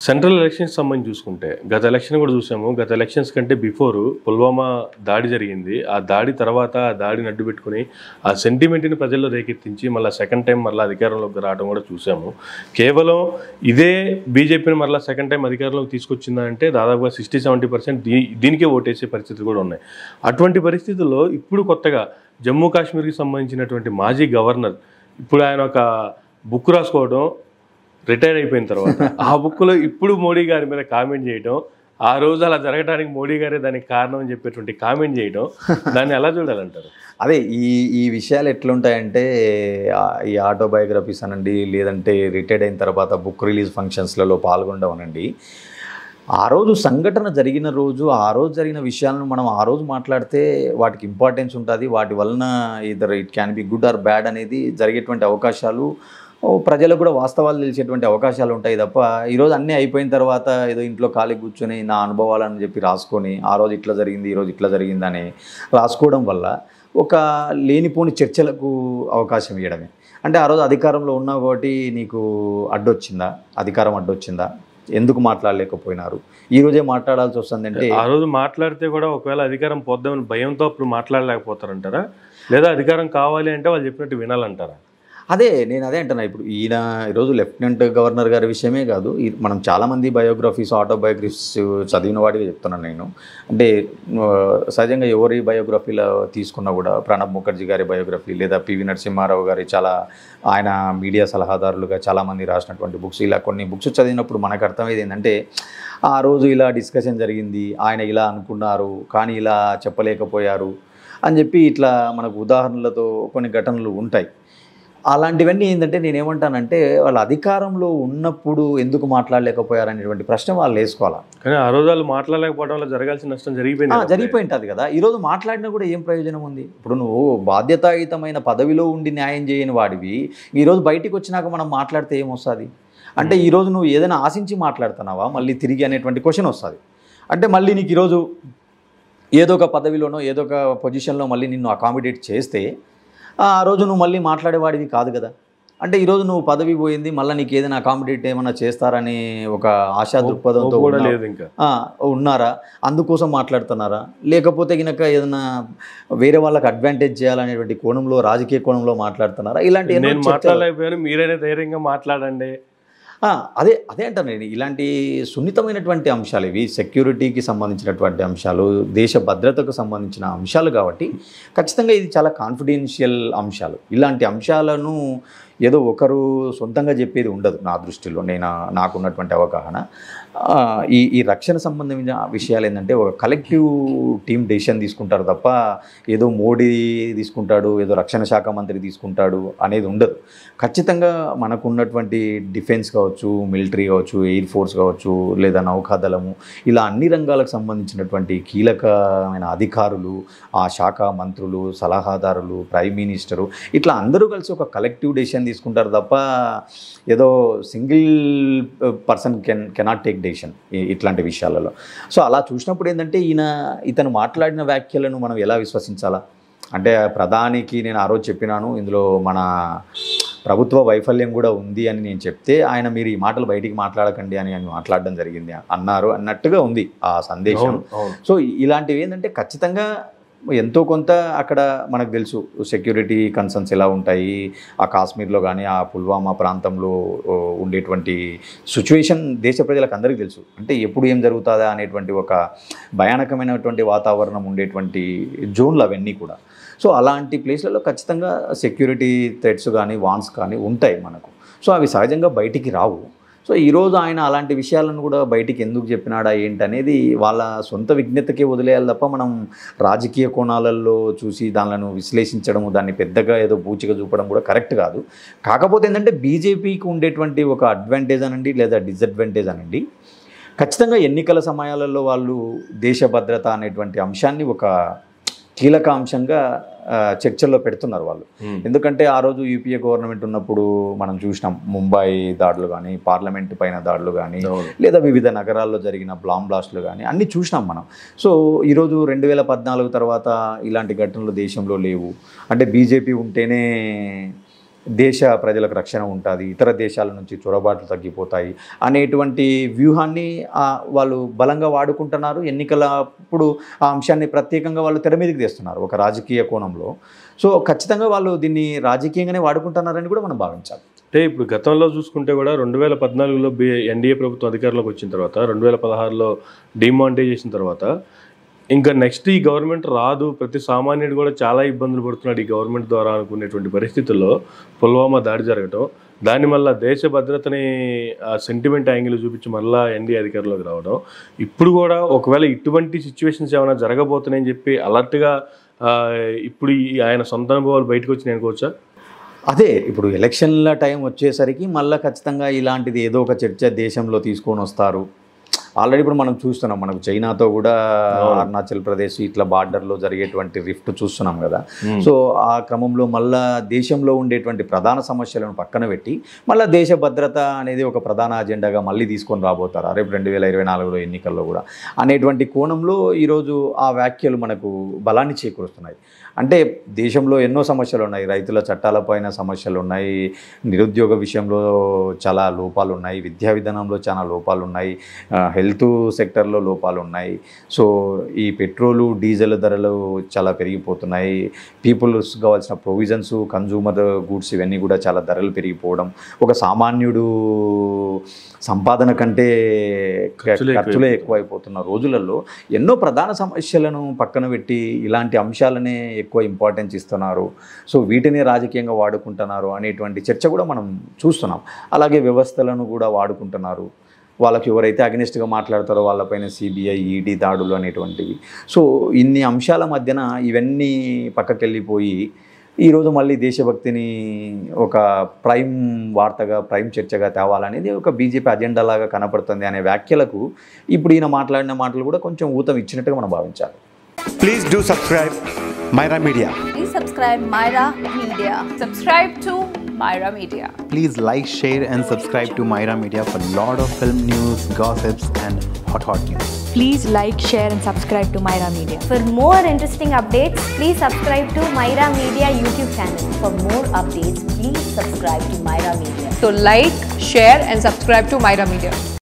Central elections సంబంధించి చూసుకుంటే గత ఎలక్షన్ కూడా చూసాము గత ఎలక్షన్స్ కంటే బిఫోర్ పుల్వామా దాడి జరిగింది ఆ దాడి తర్వాత ఆ దాడిని అడ్డు పెట్టుకుని ఆ సెంటిమెంట్ని ప్రజల్లో రేకెత్తించి మళ్ళీ సెకండ్ టైం మళ్ళీ అధికారంలోకి రావడం కూడా చూసాము కేవలం ఇదే బీజేపీని మళ్ళీ సెకండ్ టైం అధికారంలోకి తీసుకొచ్చిందా అంటే దాదాపుగా సిక్స్టీ సెవెంటీ పర్సెంట్ దీ దీనికే ఓటేసే పరిస్థితులు కూడా ఉన్నాయి అటువంటి పరిస్థితుల్లో ఇప్పుడు కొత్తగా జమ్మూ కాశ్మీర్కి సంబంధించినటువంటి మాజీ గవర్నర్ ఇప్పుడు ఆయన ఒక బుక్ రాసుకోవడం రిటైర్ అయిపోయిన తర్వాత ఆ బుక్లో ఇప్పుడు మోడీ గారి మీద కామెంట్ చేయడం ఆ రోజు అలా జరగడానికి మోడీ గారే దానికి కారణం అని చెప్పేటువంటి కామెంట్ చేయడం దాన్ని ఎలా చూడాలంటారు అదే ఈ ఈ విషయాలు ఎట్లుంటాయంటే ఆ, ఈ ఆటోబయోగ్రఫీస్ అనండి లేదంటే రిటైర్డ్ అయిన తర్వాత బుక్ రిలీజ్ ఫంక్షన్స్లలో పాల్గొనడం ఆ రోజు సంఘటన జరిగిన రోజు ఆ రోజు జరిగిన విషయాలను మనం ఆ రోజు మాట్లాడితే వాటికి ఇంపార్టెన్స్ ఉంటుంది వాటి వలన ఇద్దరు it can be good or bad అనేది జరిగేటువంటి అవకాశాలు ఓ, ప్రజలకు కూడా వాస్తవాలు తెలిసేటువంటి అవకాశాలు ఉంటాయి తప్ప ఈరోజు అన్నీ అయిపోయిన తర్వాత ఏదో ఇంట్లో ఖాళీ కూర్చొని నా అనుభవాలని చెప్పి రాసుకొని ఆ రోజు ఇట్లా జరిగింది ఈరోజు ఇట్లా జరిగిందని రాసుకోవడం వల్ల ఒక లేనిపోని చర్చలకు అవకాశం ఇవ్వడమే అంటే ఆ రోజు అధికారంలో ఉన్నావు కాబట్టి నీకు అడ్డొచ్చిందా అధికారం అడ్డొచ్చిందా ఎందుకు మాట్లాడలేకపోయినారు ఈ రోజే మాట్లాడాల్సి వస్తుందంటే ఆ రోజు మాట్లాడితే కూడా ఒకవేళ అధికారం పోద్దామని భయంతో అప్పుడు మాట్లాడలేకపోతారంటారా లేదా అధికారం కావాలి అంటే వాళ్ళు చెప్పినట్టు వినాలంటారా అదే నేను అదే అంటున్నా ఇప్పుడు ఈయన ఈరోజు లెఫ్టినెంట్ గవర్నర్ గారి విషయమే కాదు ఈ మనం చాలామంది బయోగ్రఫీస్ ఆటోబయోగ్రఫీస్ చదివిన వాడిగా చెప్తున్నాను నేను అంటే ఆ, సహజంగా ఎవరి బయోగ్రఫీలో తీసుకున్నా కూడా ప్రణబ్ ముఖర్జీ గారి బయోగ్రఫీ లేదా పివి నరసింహారావు గారి చాలా ఆయన మీడియా సలహాదారులుగా చాలామంది రాసినటువంటి బుక్స్ ఇలా కొన్ని బుక్స్ చదివినప్పుడు మనకు అర్థమయ్యేది ఏంటంటే ఆ రోజు ఇలా డిస్కషన్ జరిగింది ఆయన ఇలా అనుకున్నారు కానీ ఇలా చెప్పలేకపోయారు అని చెప్పి ఇట్లా మనకు ఉదాహరణలతో కొన్ని ఘటనలు ఉంటాయి అలాంటివన్నీ ఏంటంటే నేను ఏమంటానంటే వాళ్ళ అధికారంలో ఉన్నప్పుడు ఎందుకు మాట్లాడలేకపోయారు అనేటువంటి ప్రశ్న వాళ్ళు వేసుకోవాలా కానీ ఆ రోజు వాళ్ళు మాట్లాడలేకపోవడం వల్ల జరగాల్సిన నష్టం జరిగిపోయింది ఆ, కదా. జరిగిపోయి ఉంటుంది కదా ఈరోజు మాట్లాడినా కూడా ఏం ప్రయోజనం ఉంది ఇప్పుడు నువ్వు బాధ్యతాయుతమైన పదవిలో ఉండి న్యాయం చేయని వాడివి ఈరోజు బయటికి వచ్చినాక మనం మాట్లాడితే ఏమొస్తుంది అంటే ఈరోజు నువ్వు ఏదైనా ఆశించి మాట్లాడుతున్నావా మళ్ళీ తిరిగి అనేటువంటి క్వశ్చన్ వస్తుంది అంటే మళ్ళీ నీకు ఈరోజు ఏదో ఒక పదవిలోనో ఏదో ఒక పొజిషన్లో మళ్ళీ నిన్ను అకామిడేట్ చేస్తే ఆ రోజు నువ్వు మళ్ళీ మాట్లాడేవాడివి కాదు కదా అంటే ఈరోజు నువ్వు పదవి పోయింది మళ్ళీ నీకు ఏదైనా అకామిడేట్ ఏమైనా చేస్తారని ఒక ఆశా దృక్పథంతో కూడా ఉన్నావు. లేదు ఇంకా ఆ, ఉన్నారా అందుకోసం మాట్లాడుతున్నారా లేకపోతే కనుక ఏదైనా వేరే వాళ్ళకి అడ్వాంటేజ్ చేయాలనేటువంటి కోణంలో రాజకీయ కోణంలో మాట్లాడుతున్నారా ఇలాంటి ఎన్నో నేను చర్చలు- మాట్లాడలేకపోయాను మీరైనా ధైర్యంగా మాట్లాడండి ఆ, అదే అదే అంటాను నేను ఇలాంటి సున్నితమైనటువంటి అంశాలు ఇవి సెక్యూరిటీకి సంబంధించినటువంటి అంశాలు దేశ భద్రతకు సంబంధించిన అంశాలు కాబట్టి ఖచ్చితంగా ఇది చాలా కాన్ఫిడెన్షియల్ అంశాలు ఇలాంటి అంశాలను ఏదో ఒకరు సొంతంగా చెప్పేది ఉండదు నా దృష్టిలో నేను నాకున్నటువంటి అవగాహన ఆ, ఈ ఈ రక్షణ సంబంధించిన విషయాలు ఏంటంటే ఒక కలెక్టివ్ టీమ్ డెసిషన్ తీసుకుంటారు తప్ప ఏదో మోడీ తీసుకుంటాడు ఏదో రక్షణ శాఖ మంత్రి తీసుకుంటాడు అనేది ఉండదు ఖచ్చితంగా మనకు ఉన్నటువంటి డిఫెన్స్ కావచ్చు మిలిటరీ కావచ్చు ఎయిర్ ఫోర్స్ కావచ్చు లేదా నౌకాదళము ఇలా అన్ని రంగాలకు సంబంధించినటువంటి కీలకమైన అధికారులు ఆ శాఖ మంత్రులు సలహాదారులు ప్రైమ్ మినిస్టరు ఇట్లా అందరూ కలిసి ఒక కలెక్టివ్ డెసిషన్ తీసుకుంటారు తప్ప ఏదో single person can cannot take decision ఇట్లాంటి విషయాలలో సో అలా చూసినప్పుడు ఏంటంటే ఈయన ఇతను మాట్లాడిన వ్యాఖ్యలను మనం ఎలా విశ్వసించాలా అంటే ప్రధానికి నేను ఆ రోజు చెప్పినాను ఇందులో మన ప్రభుత్వ వైఫల్యం కూడా ఉంది అని నేను చెప్తే ఆయన మీరు ఈ మాటలు బయటికి మాట్లాడకండి అని ఆయన మాట్లాడడం జరిగింది అన్నారు అన్నట్టుగా ఉంది ఆ సందేశం అవును అవును సో ఇలాంటివి ఏంటంటే ఖచ్చితంగా ఎంతో కొంత అక్కడ మనకు తెలుసు సెక్యూరిటీ కన్సర్న్స్ ఎలా ఉంటాయి ఆ కాశ్మీర్లో కానీ ఆ పుల్వామా ప్రాంతంలో ఓ, ఉండేటువంటి సిచ్యువేషన్ దేశ ప్రజలకు అందరికీ తెలుసు అంటే ఎప్పుడు ఏం జరుగుతుందా అనేటువంటి ఒక భయానకమైనటువంటి వాతావరణం ఉండేటువంటి జోన్లు అవన్నీ కూడా సో అలాంటి ప్లేస్లలో ఖచ్చితంగా సెక్యూరిటీ థ్రెట్స్ కానీ వాన్స్ కానీ ఉంటాయి మనకు సో అవి సహజంగా బయటికి రావు సో ఈరోజు ఆయన అలాంటి విషయాలను కూడా బయటికి ఎందుకు చెప్పినాడా ఏంటి అనేది వాళ్ళ సొంత విజ్ఞతకే వదిలేయాలి తప్ప మనం రాజకీయ కోణాలలో చూసి దానిలను విశ్లేషించడము దాన్ని పెద్దగా ఏదో పూచిగా చూపడం కూడా కరెక్ట్ కాదు కాకపోతే ఏంటంటే బీజేపీకి ఉండేటువంటి ఒక అడ్వాంటేజ్ అనండి లేదా డిసడ్వాంటేజ్ అనండి ఖచ్చితంగా ఎన్నికల సమయాలలో వాళ్ళు దేశ భద్రత అనేటువంటి అంశాన్ని ఒక కీలక అంశంగా ఆ, చర్చల్లో పెడుతున్నారు వాళ్ళు Hmm. ఎందుకంటే ఆ రోజు యూపీఏ గవర్నమెంట్ ఉన్నప్పుడు మనం చూసినాం ముంబై దాడులు కానీ పార్లమెంట్ పైన దాడులు కానీ అవును. లేదా వివిధ నగరాల్లో జరిగిన బ్లామ్ బ్లాస్ట్లు కానీ అన్నీ చూసినాం మనం సో ఈరోజు రెండు వేల పద్నాలుగు తర్వాత ఇలాంటి ఘటనలు దేశంలో లేవు అంటే బీజేపీ ఉంటేనే దేశ ప్రజలకు రక్షణ ఉంటుంది ఇతర దేశాల నుంచి చొరబాట్లు తగ్గిపోతాయి అనేటువంటి వ్యూహాన్ని ఆ, వాళ్ళు బలంగా వాడుకుంటున్నారు ఎన్నికలప్పుడు ఆ అంశాన్ని ప్రత్యేకంగా వాళ్ళు తెర మీదకి తెస్తున్నారు ఒక రాజకీయ కోణంలో సో ఖచ్చితంగా వాళ్ళు దీన్ని రాజకీయంగానే వాడుకుంటున్నారని కూడా మనం భావించాలి అంటే ఇప్పుడు గతంలో చూసుకుంటే కూడా రెండు వేల పద్నాలుగులో బి ఎన్డీఏ ప్రభుత్వం అధికారంలోకి వచ్చిన తర్వాత రెండు వేల పదహారులో డిమానిటైజేషన్ తర్వాత ఇంకా నెక్స్ట్ ఈ గవర్నమెంట్ రాదు ప్రతి సామాన్యుడు కూడా చాలా ఇబ్బందులు పడుతున్నాడు ఈ గవర్నమెంట్ ద్వారా అనుకునేటువంటి పరిస్థితుల్లో పుల్వామా దాడి జరగటం దాని మళ్ళా దేశ భద్రతని ఆ సెంటిమెంట్ యాంగిల్ చూపించి మళ్ళా ఎన్డీఏ అధికారంలోకి రావడం ఇప్పుడు కూడా ఒకవేళ ఇటువంటి సిచ్యువేషన్స్ ఏమైనా జరగబోతున్నాయని చెప్పి అలర్ట్గా ఇప్పుడు ఈ ఆయన సొంత అనుభవాలు బయటకు వచ్చి అనుకోవచ్చా అదే ఇప్పుడు ఎలక్షన్ల టైం వచ్చేసరికి మళ్ళీ ఖచ్చితంగా ఇలాంటిది ఏదో ఒక చర్చ దేశంలో తీసుకొని వస్తారు ఆల్రెడీ ఇప్పుడు మనం చూస్తున్నాం మనకు చైనాతో కూడా అరుణాచల్ ప్రదేశ్ ఇట్లా బార్డర్లో జరిగేటువంటి రిఫ్ట్ చూస్తున్నాం కదా సో ఆ క్రమంలో మళ్ళా దేశంలో ఉండేటువంటి ప్రధాన సమస్యలను పక్కన పెట్టి మళ్ళీ దేశ భద్రత అనేది ఒక ప్రధాన అజెండాగా మళ్ళీ తీసుకొని రాబోతారు రేపు రెండు వేల ఇరవై నాలుగులో ఎన్నికల్లో కూడా అనేటువంటి కోణంలో ఈరోజు ఆ వ్యాఖ్యలు మనకు బలాన్ని చేకూరుస్తున్నాయి అంటే దేశంలో ఎన్నో సమస్యలు ఉన్నాయి రైతుల చట్టాలపైన సమస్యలు ఉన్నాయి నిరుద్యోగ విషయంలో చాలా లోపాలు ఉన్నాయి విద్యా విధానంలో చాలా లోపాలు ఉన్నాయి ఆ, హెల్త్ సెక్టర్లో లోపాలు ఉన్నాయి సో ఈ పెట్రోలు డీజిల్ ధరలు చాలా పెరిగిపోతున్నాయి పీపుల్స్ కావాల్సిన ప్రొవిజన్స్ కన్జ్యూమర్ గూడ్స్ ఇవన్నీ కూడా చాలా ధరలు పెరిగిపోవడం ఒక సామాన్యుడు సంపాదన కంటే ఖర్చులే ఖర్చులే ఎక్కువైపోతున్న రోజులలో ఎన్నో ప్రధాన సమస్యలను పక్కన పెట్టి ఇలాంటి అంశాలనే ఎక్కువ ఇంపార్టెన్స్ ఇస్తున్నారు సో వీటిని రాజకీయంగా వాడుకుంటున్నారు అనేటువంటి చర్చ కూడా మనం చూస్తున్నాం అలాగే వ్యవస్థలను కూడా వాడుకుంటున్నారు వాళ్ళకి ఎవరైతే అగనిస్ట్గా మాట్లాడతారో వాళ్ళపైన సిబిఐ ఈడీ దాడులు అనేటువంటివి సో ఇన్ని అంశాల మధ్యన ఇవన్నీ పక్కకెళ్ళిపోయి ఈరోజు మళ్ళీ దేశభక్తిని ఒక ప్రైమ్ వార్తగా ప్రైమ్ చర్చగా తేవాలనేది ఒక బీజేపీ అజెండా లాగా కనపడుతుంది అనే వ్యాఖ్యలకు ఇప్పుడు ఈయన మాట్లాడిన మాటలు కూడా కొంచెం ఊతం ఇచ్చినట్టుగా మనం భావించాలి Please do subscribe Myra Media. Please subscribe Myra Media. Subscribe to Myra Media. Please like, share, and subscribe to Myra Media for lot of film news, gossips, and hot hot news. Please like, share, and subscribe to Myra Media. For more interesting updates, please subscribe to Myra Media YouTube channel. For more updates, please subscribe to Myra Media. So like, share and subscribe to Myra Media.